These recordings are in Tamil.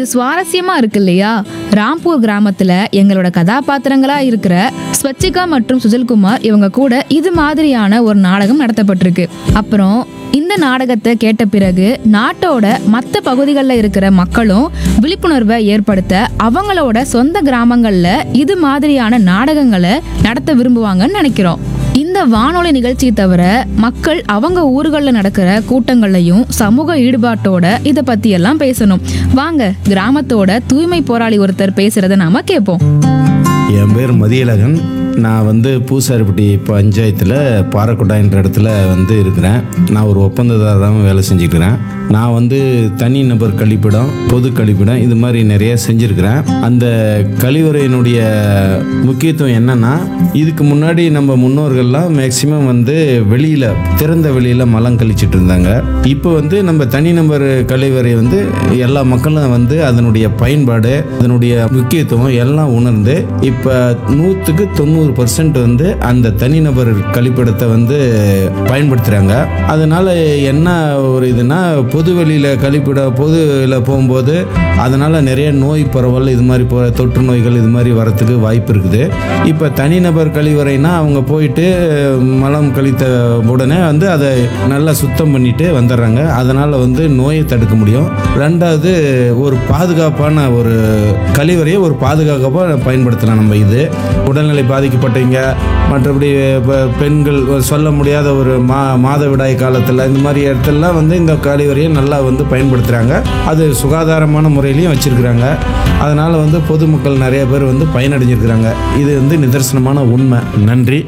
இது சுவாரஸ்யமா இருக்கு இல்லையா ராம்பூர் கிராமத்துல எங்களோட கதாபாத்திரங்களா இருக்கிற ஸ்வச்சிகா மற்றும் சுஜல்குமார் இவங்க கூட இது மாதிரியான ஒரு நாடகம் நடத்தப்பட்டிருக்கு அப்புறம் இந்த நாடகத்தை கேட்ட பிறகு நாட்டோட மற்ற பகுதிகளில் இருக்கிற மக்களும் விழிப்புணர்வை ஏற்படுத்த அவங்களோட சொந்த கிராமங்கள்ல இது மாதிரியான நாடகங்களை நடத்த விரும்புவாங்கன்னு நினைக்கிறோம் இந்த வானொலி நிகழ்ச்சியை தவிர மக்கள் அவங்க ஊர்களில் நடக்கிற கூட்டங்கள்லையும் சமூக ஈடுபாட்டோட இதை பத்தி எல்லாம் பேசணும் வாங்க கிராமத்தோட தூய்மை போராளி ஒருத்தர் பேசுறத நாம கேட்போம் என் பேர் மதியழகன் நான் வந்து பூசாரிப்பட்டி பஞ்சாயத்தில் பாறைக்குட்டான்ற இடத்துல வந்து இருக்கிறேன் நான் ஒரு ஒப்பந்ததாரராகவும் வேலை செஞ்சுக்கிறேன் நான் வந்து தனி நபர் கழிப்பிடம் பொது கழிப்பிடம் இது மாதிரி நிறைய செஞ்சுருக்கிறேன் அந்த கழிவறையினுடைய முக்கியத்துவம் என்னன்னா இதுக்கு முன்னாடி நம்ம முன்னோர்கள்லாம் மேக்சிமம் வந்து வெளியில் திறந்த வெளியில் மலம் கழிச்சிட்டு இருந்தாங்க இப்போ வந்து நம்ம தனிநபர் கழிவறை வந்து எல்லா மக்களும் வந்து அதனுடைய பயன்பாடு அதனுடைய முக்கியத்துவம் எல்லாம் உணர்ந்து இப்போ நூற்றுக்கு தொண்ணூறு பர்சன்ட் வந்து அந்த தனிநபர் கழிப்பிடத்தை வந்து பயன்படுத்துகிறாங்க அதனால என்ன ஒரு இதுனா பொது வெளியில் கழிப்பிட பொதுவில் போகும்போது அதனால நிறைய நோய் பரவல் இது மாதிரி போ தொற்று நோய்கள் இது மாதிரி வரத்துக்கு வாய்ப்பு இருக்குது இப்போ தனிநபர் கழிவறைனா அவங்க போயிட்டு மலம் கழித்த உடனே வந்து அதை நல்லா சுத்தம் பண்ணிட்டு வந்துடுறாங்க அதனால வந்து நோயை தடுக்க முடியும் ரெண்டாவது ஒரு பாதுகாப்பான ஒரு கழிவறையை ஒரு பாதுகாப்பாக பயன்படுத்தலாம் நம்ம இது உடல்நிலை பாதிக்கப்பட்டவங்க மற்றபடி பெ- பெண்கள் சொல்ல முடியாத ஒரு மா மாதவிடாய் காலத்தில் இந்த மாதிரி இடத்துலலாம் வந்து இந்த கழிவறையை நல்லா வந்து பயன்படுத்துகிறாங்க அது சுகாதாரமான முறையிலையும் வச்சுருக்குறாங்க அதனால் வந்து பொதுமக்கள் நிறைய பேர் வந்து பயனடைஞ்சிருக்கிறாங்க இது வந்து நிதர்சனமான உண்மை நன்றி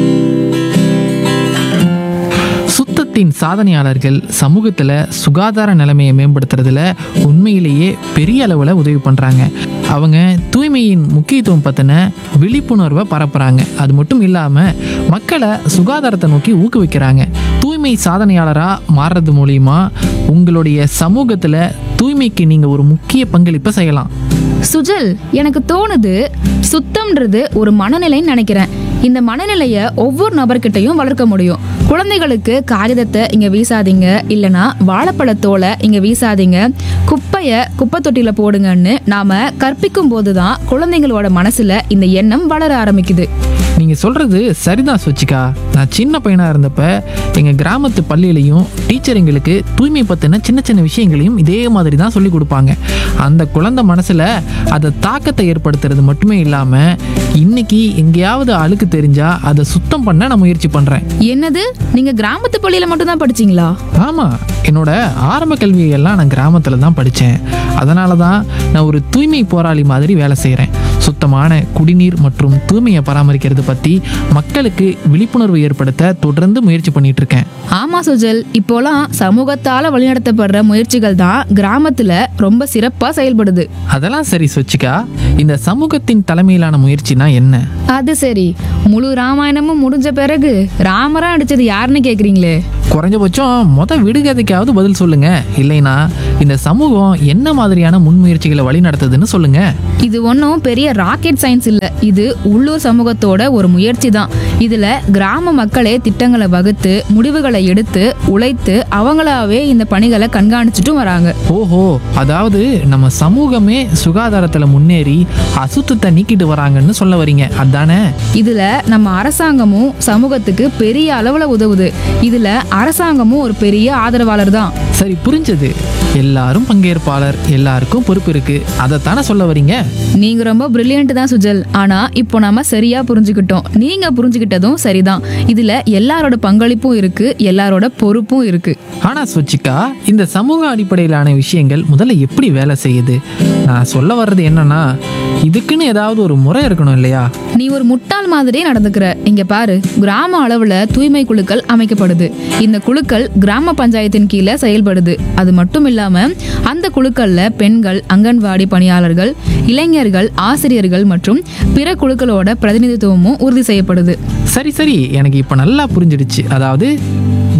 சுத்தத்தின் சாதனையாளர்கள் சமூகத்தில் சுகாதார நிலைமையை மேம்படுத்துறதுல உண்மையிலேயே பெரிய அளவில் உதவி பண்ணுறாங்க அவங்க தூய்மையின் முக்கியத்துவம் பற்றின விழிப்புணர்வை பரப்புகிறாங்க அது மட்டும் இல்லாமல் மக்களை சுகாதாரத்தை நோக்கி ஊக்குவிக்கிறாங்க தூய்மை சாதனையாளராக மாறுறது மூலிமா உங்களுடைய சமூகத்தில் தூய்மைக்கு நீங்கள் ஒரு முக்கிய பங்களிப்பை செய்யலாம் சுஜல் எனக்கு தோணுது சுத்தம்ன்றது ஒரு மனநிலைன்னு நினைக்கிறேன் இந்த மனநிலைய ஒவ்வொரு நபர்கிட்டயும் வளர்க்க முடியும் குழந்தைகளுக்கு காகிதத்தை இங்க வீசாதீங்க இல்லனா வாழைப்பழத்தோலை இங்க வீசாதீங்க குப்பைய குப்பை தொட்டியில போடுங்கன்னு நாம கற்பிக்கும் போதுதான் குழந்தைங்களோட மனசுல இந்த எண்ணம் வளர ஆரம்பிக்குது நீங்கள் சொல்கிறது சரிதான் சுச்சிக்கா நான் சின்ன பையனாக இருந்தப்ப எங்கள் கிராமத்து பள்ளியிலையும் டீச்சர் எங்களுக்கு தூய்மை பற்றின சின்ன சின்ன விஷயங்களையும் இதே மாதிரி தான் சொல்லி கொடுப்பாங்க அந்த குழந்தை மனசில் அதை தாக்கத்தை ஏற்படுத்துறது மட்டுமே இல்லாமல் இன்னைக்கு எங்கேயாவது அழுக்கு தெரிஞ்சால் அதை சுத்தம் பண்ண நான் முயற்சி பண்ணுறேன் என்னது நீங்க கிராமத்து பள்ளியில மட்டும் தான் படிச்சீங்களா ஆமாம் என்னோட ஆரம்ப கல்வியெல்லாம் நான் கிராமத்தில் தான் படித்தேன் அதனால தான் நான் ஒரு தூய்மை போராளி மாதிரி வேலை செய்கிறேன் சுத்தமான குடிநீர் மற்றும் தூய்மையை பராமரிக்கிறது பற்றி மக்களுக்கு விழிப்புணர்வு ஏற்படுத்த தொடர்ந்து முயற்சி பண்ணிட்டு இருக்கேன் ஆமா சுஜல் இப்போலாம் சமூகத்தால வழிநடத்தப்படுற முயற்சிகள் தான் கிராமத்துல ரொம்ப சிறப்பா செயல்படுது அதெல்லாம் சரி சொச்சிக்கா இந்த சமூகத்தின் தலைமையிலான முயற்சினா என்ன அது சரி முழு ராமாயணமும் முடிஞ்ச பிறகு ராமரா அடிச்சது யாருன்னு கேக்குறீங்களே குறைஞ்சபட்சம் மொத விடுகதைக்காவது பதில் சொல்லுங்க இல்லைனா இந்த சமூகம் என்ன மாதிரியான முன்முயற்சிகளை வழி நடத்துதுன்னு சொல்லுங்க இது ஒன்றும் பெரிய ராக்கெட் சயின்ஸ் இல்ல இது உள்ளூர் சமூகத்தோட ஒரு முயற்சி தான் இதுல கிராம மக்களே திட்டங்களை வகுத்து முடிவுகளை எடுத்து உழைத்து அவங்களாவே இந்த பணிகளை கண்காணிச்சுட்டும் வராங்க ஓஹோ அதாவது நம்ம சமூகமே சுகாதாரத்தில் முன்னேறி அசுத்தத்தை நீக்கிட்டு வராங்கன்னு சொல்ல வரீங்க அதானே இதுல நம்ம அரசாங்கமும் சமூகத்துக்கு பெரிய அளவுல உதவுது இதுல அரசாங்கமும் ஒரு பெரிய ஆதரவாளர் தான் சரி புரிஞ்சது எல்லாரும் பங்கேற்பாளர் எல்லாருக்கும் பொறுப்பு இருக்கு அதைத்தானே சொல்ல வரீங்க நீங்க ரொம்ப பிரில்லியன்ட் தான் சுஜல் ஆனா இப்போ நாம சரியா புரிஞ்சுக்கிட்டோம் நீங்க புரிஞ்சுக்கிட்டதும் சரிதான் இதுல எல்லாரோட பங்களிப்பும் இருக்கு எல்லாரோட பொறுப்பும் இருக்கு ஆனா சுச்சிக்கா இந்த சமூக அடிப்படையிலான விஷயங்கள் முதல்ல எப்படி வேலை செய்யுது நான் சொல்ல வர்றது என்னன்னா இதுக்குன்னு ஏதாவது ஒரு முறை இருக்கணும் இல்லையா நீ ஒரு முட்டாள் மாதிரியே நடந்துக்கிற இங்க பாரு கிராம அளவுல தூய்மை குழுக்கள் அமைக்கப்படுது இந்த குழுக்கள் கிராம பஞ்சாயத்தின் கீழே செயல்படுது அது மட்டும் இல்லாம அந்த குழுக்கள்ல பெண்கள் அங்கன்வாடி பணியாளர்கள் இளைஞர்கள் ஆசிரியர்கள் மற்றும் பிற குழுக்களோட பிரதிநிதித்துவமும் உறுதி செய்யப்படுது சரி சரி எனக்கு இப்போ நல்லா புரிஞ்சிடுச்சு அதாவது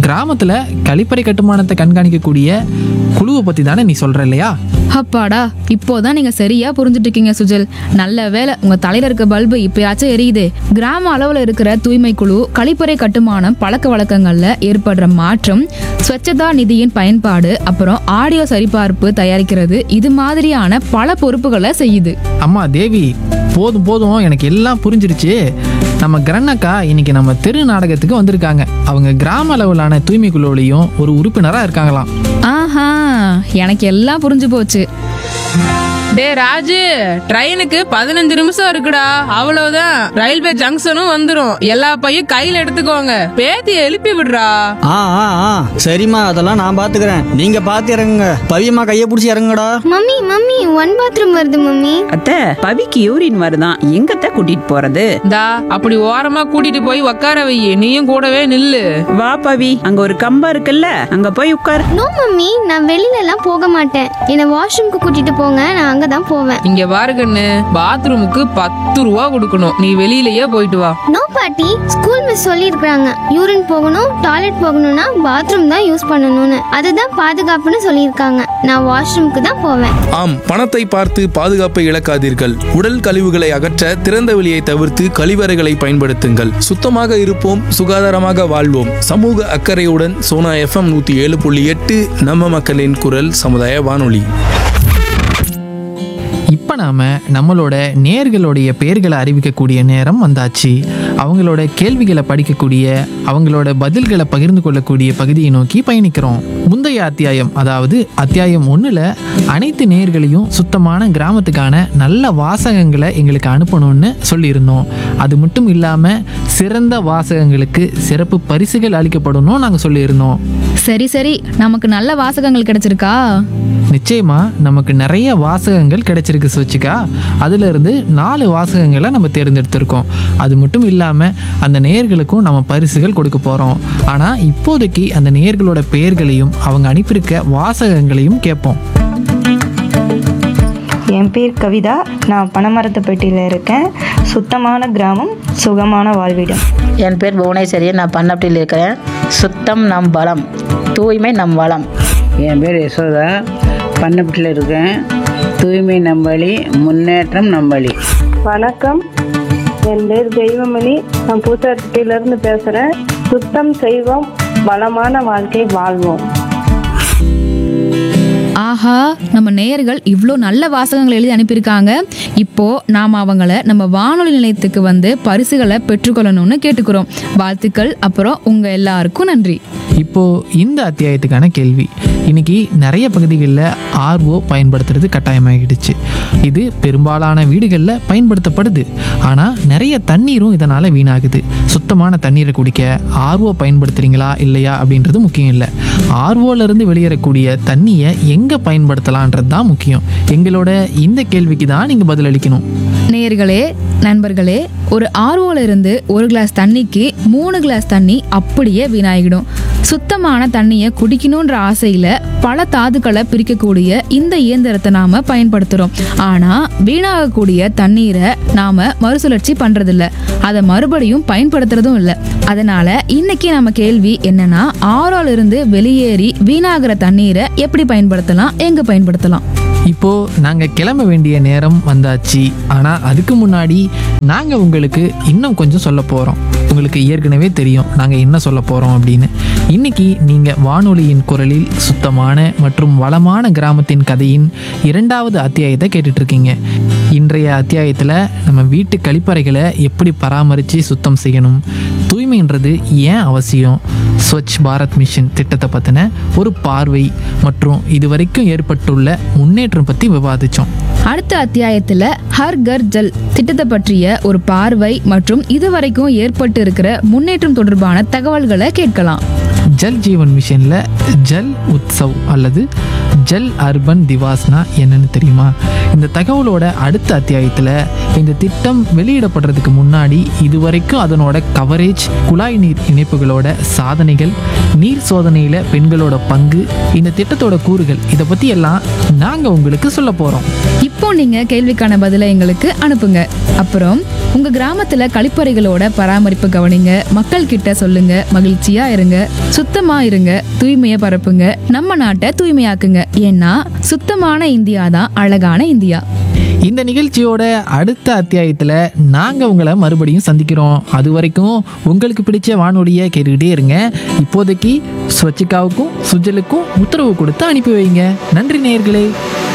கிராமத்தில் கழிப்பறை கட்டுமானத்தை கண்காணிக்கக்கூடிய குழுவை பற்றி தானே நீ சொல்கிற இல்லையா அப்பாடா இப்போதான் நீங்க சரியா புரிஞ்சுட்டு இருக்கீங்க சுஜல் நல்ல வேளை உங்க தலையில இருக்க பல்பு இப்பயாச்சும் எரியுதே கிராம அளவுல இருக்கிற தூய்மை குழு கழிப்பறை கட்டுமானம் பழக்க வழக்கங்கள்ல ஏற்படுற மாற்றம் ஸ்வச்சதா நிதியின் பயன்பாடு அப்புறம் ஆடியோ சரிபார்ப்பு தயாரிக்கிறது இது மாதிரியான பல பொறுப்புகளை செய்யுது அம்மா தேவி போதும் போதும் எனக்கு எல்லாம் புரிஞ்சிருச்சு நம்ம கிரண்ணக்கா இன்னைக்கு நம்ம தெரு நாடகத்துக்கு வந்திருக்காங்க அவங்க கிராம அளவிலான தூய்மை குழுவிலையும் ஒரு உறுப்பினராக இருக்காங்களாம் ஆஹா எனக்கு எல்லாம் புரிஞ்சு போச்சு டே ராஜு ட்ரெயினுக்கு பதினஞ்சு நிமிஷம் இருக்குடா அவ்வளவுதான் ரயில்வே ஜங்ஷனும் வந்துரும் எல்லா பையும் கையில எடுத்துக்கோங்க பேத்திய எழுப்பி விடுறா ஆ ஆ ஆ சரிம்மா அதெல்லாம் நான் பாத்துக்கிறேன் நீங்க பாத்து இறங்குங்க பவியம்மா கையை பிடிச்சி இறங்குங்கடா மம்மி மம்மி ஒன் பாத்ரூம் வருது மம்மி அத்தை பவிக்கு யூரின் வருதான் எங்கத்த கூட்டிட்டு போறது தா அப்படி ஓரமா கூட்டிட்டு போய் உக்கார வை நீயும் கூடவே நில்லு வா பவி அங்க ஒரு கம்பா இருக்குல்ல அங்க போய் உட்கார் நோ மம்மி நான் வெளியில எல்லாம் போக மாட்டேன் என்னை வாஷ்ரூம்க்கு கூட்டிட்டு போங்க நான் அங்க தான் போவேன் இங்க பாருங்கன்னு பாத்ரூமுக்கு பத்து ரூபா கொடுக்கணும் நீ வெளியிலயே போயிட்டு வா நோ பாட்டி ஸ்கூல் மிஸ் சொல்லியிருக்காங்க யூரின் போகணும் டாய்லெட் போகணும்னா பாத்ரூம் தான் யூஸ் பண்ணணும்னு அதுதான் பாதுகாப்புன்னு சொல்லியிருக்காங்க நான் வாஷ்ரூம்க்கு தான் போவேன் ஆம் பணத்தை பார்த்து பாதுகாப்பை இழக்காதீர்கள் உடல் கழிவுகளை அகற்ற திறந்த வெளியை தவிர்த்து கழிவறைகளை பயன்படுத்துங்கள் சுத்தமாக இருப்போம் சுகாதாரமாக வாழ்வோம் சமூக அக்கறையுடன் சோனா எஃப்எம் நூத்தி ஏழு புள்ளி எட்டு நம்ம மக்களின் குரல் சமுதாய வானொலி இப்போ நாம் நம்மளோட நேர்களுடைய பெயர்களை அறிவிக்கக்கூடிய நேரம் வந்தாச்சு அவங்களோட கேள்விகளை படிக்கக்கூடிய அவங்களோட பதில்களை பகிர்ந்து கொள்ளக்கூடிய பகுதியை நோக்கி பயணிக்கிறோம் முந்தைய அத்தியாயம் அதாவது அத்தியாயம் ஒன்றில் அனைத்து நேர்களையும் சுத்தமான கிராமத்துக்கான நல்ல வாசகங்களை எங்களுக்கு அனுப்பணும்னு சொல்லியிருந்தோம் அது மட்டும் இல்லாமல் சிறந்த வாசகங்களுக்கு சிறப்பு பரிசுகள் அளிக்கப்படணும் நாங்கள் சொல்லியிருந்தோம் சரி சரி நமக்கு நல்ல வாசகங்கள் கிடைச்சிருக்கா நிச்சயமா நமக்கு நிறைய வாசகங்கள் கிடைச்சிருக்கு சுவச்சிக்கா அதுல இருந்து நாலு வாசகங்களை நம்ம தேர்ந்தெடுத்திருக்கோம் அது மட்டும் இல்லாம அந்த நேயர்களுக்கும் நம்ம பரிசுகள் கொடுக்க போறோம் ஆனா இப்போதைக்கு அந்த நேயர்களோட பெயர்களையும் அவங்க அனுப்பியிருக்க வாசகங்களையும் கேட்போம் என் பேர் கவிதா நான் பனமரத்துப்பட்டியில் இருக்கேன் சுத்தமான கிராமம் சுகமான வாழ்விடம் என் பேர் புவனேஸ்வரி நான் பண்ணப்பட்டியில் இருக்கிறேன் சுத்தம் நம் பலம் தூய்மை நம் வளம் என் பேர் யசோதா பண்ணப்பட்டில் இருக்கேன் தூய்மை நம்பளி முன்னேற்றம் நம்பளி வணக்கம் என் பேர் தெய்வமணி நான் பூசாட்டியிலிருந்து பேசுகிறேன் சுத்தம் செய்வோம் வளமான வாழ்க்கை வாழ்வோம் ஆஹா நம்ம நேயர்கள் இவ்வளோ நல்ல வாசகங்கள் எழுதி அனுப்பியிருக்காங்க இப்போ நாம் அவங்கள நம்ம வானொலி நிலையத்துக்கு வந்து பரிசுகளை பெற்றுக்கொள்ளணும்னு கேட்டுக்கிறோம் வாழ்த்துக்கள் அப்புறம் உங்க எல்லாருக்கும் நன்றி இப்போ இந்த அத்தியாயத்துக்கான கேள்வி இன்னைக்கு நிறைய பகுதிகளில் ஆர்ஓ பயன்படுத்துறது கட்டாயமாகிடுச்சு இது பெரும்பாலான வீடுகளில் பயன்படுத்தப்படுது ஆனால் நிறைய தண்ணீரும் இதனால் வீணாகுது சுத்தமான தண்ணீரை குடிக்க ஆர்ஓ பயன்படுத்துறீங்களா இல்லையா அப்படின்றது முக்கியம் இல்லை ஆர்ஓலேருந்து வெளியேறக்கூடிய தண்ணியை எங்கே பயன்படுத்தலான்றது தான் முக்கியம் எங்களோட இந்த கேள்விக்கு தான் நீங்கள் பதிலளிக்கணும் நேயர்களே நண்பர்களே ஒரு ஆர்வோல இருந்து ஒரு கிளாஸ் தண்ணிக்கு மூணு கிளாஸ் தண்ணி அப்படியே வீணாகிடும் சுத்தமான தண்ணியை குடிக்கணுன்ற ஆசையில பல தாதுக்களை பிரிக்கக்கூடிய இந்த இயந்திரத்தை நாம பயன்படுத்துறோம் ஆனா வீணாகக்கூடிய தண்ணீரை நாம மறுசுழற்சி பண்றதில்ல அதை மறுபடியும் பயன்படுத்துறதும் இல்லை அதனால இன்னைக்கு நம்ம கேள்வி என்னன்னா ஆரோல இருந்து வெளியேறி வீணாகிற தண்ணீரை எப்படி பயன்படுத்தலாம் எங்க பயன்படுத்தலாம் இப்போ நாங்க கிளம்ப வேண்டிய நேரம் வந்தாச்சு ஆனா அதுக்கு முன்னாடி நாங்க உங்களுக்கு இன்னும் கொஞ்சம் சொல்ல போறோம் உங்களுக்கு ஏற்கனவே தெரியும் நாங்க என்ன சொல்ல போறோம் அப்படின்னு இன்னைக்கு நீங்க வானொலியின் குரலில் சுத்தமான மற்றும் வளமான கிராமத்தின் கதையின் இரண்டாவது அத்தியாயத்தை கேட்டுட்டு இருக்கீங்க இன்றைய அத்தியாயத்துல நம்ம வீட்டு கழிப்பறைகளை எப்படி பராமரித்து சுத்தம் செய்யணும் தூய்மைன்றது ஏன் அவசியம் ஸ்வச் பாரத் மிஷன் திட்டத்தை பற்றின ஒரு பார்வை மற்றும் இதுவரைக்கும் ஏற்பட்டுள்ள முன்னேற்றம் பற்றி விவாதித்தோம் அடுத்த அத்தியாயத்துல ஹர் கர் ஜல் திட்டத்தை பற்றிய ஒரு பார்வை மற்றும் இதுவரைக்கும் ஏற்பட்டு இருக்கிற முன்னேற்றம் தொடர்பான தகவல்களை கேட்கலாம் ஜல் ஜீவன் மிஷனில் ஜல் உத்சவ் அல்லது ஜல் அர்பன் திவாஸ்னா என்னன்னு தெரியுமா இந்த தகவலோட அடுத்த அத்தியாயத்தில் இந்த திட்டம் வெளியிடப்படுறதுக்கு முன்னாடி இதுவரைக்கும் அதனோட கவரேஜ் குழாய் நீர் இணைப்புகளோட சாதனைகள் நீர் சோதனையில் பெண்களோட பங்கு இந்த திட்டத்தோட கூறுகள் இதை பற்றி எல்லாம் நாங்கள் உங்களுக்கு சொல்ல போகிறோம் இப்போ இப்போ நீங்க கேள்விக்கான பதிலை எங்களுக்கு அனுப்புங்க அப்புறம் உங்க கிராமத்துல கழிப்பறைகளோட பராமரிப்பு கவனிங்க மக்கள் கிட்ட சொல்லுங்க மகிழ்ச்சியா இருங்க சுத்தமா இருங்க தூய்மையை பரப்புங்க நம்ம நாட்டை தூய்மையாக்குங்க ஏன்னா சுத்தமான இந்தியா தான் அழகான இந்தியா இந்த நிகழ்ச்சியோட அடுத்த அத்தியாயத்தில் நாங்கள் உங்களை மறுபடியும் சந்திக்கிறோம் அது வரைக்கும் உங்களுக்கு பிடிச்ச வானொலியை கேட்டுக்கிட்டே இருங்க இப்போதைக்கு ஸ்வச்சிகாவுக்கும் சுஜலுக்கும் உத்தரவு கொடுத்து அனுப்பி வைங்க நன்றி நேயர்களே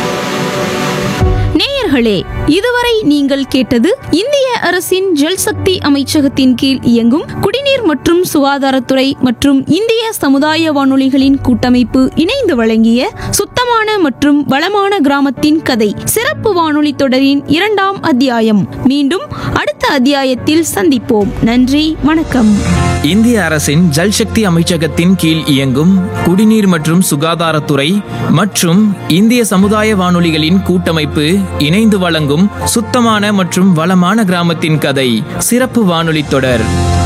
நேயர்களே இதுவரை நீங்கள் கேட்டது இந்திய அரசின் ஜல் சக்தி அமைச்சகத்தின் கீழ் இயங்கும் குடிநீர் மற்றும் சுகாதாரத்துறை மற்றும் இந்திய சமுதாய வானொலிகளின் கூட்டமைப்பு இணைந்து வழங்கிய சுத்தமான மற்றும் வளமான கிராமத்தின் கதை சிறப்பு வானொலி தொடரின் இரண்டாம் அத்தியாயம் மீண்டும் அடுத்த அத்தியாயத்தில் சந்திப்போம் நன்றி வணக்கம் இந்திய அரசின் ஜல்சக்தி அமைச்சகத்தின் கீழ் இயங்கும் குடிநீர் மற்றும் சுகாதாரத்துறை மற்றும் இந்திய சமுதாய வானொலிகளின் கூட்டமைப்பு இணைந்து வழங்கும் சுத்தமான மற்றும் வளமான கிராமத்தின் கதை சிறப்பு வானொலி தொடர்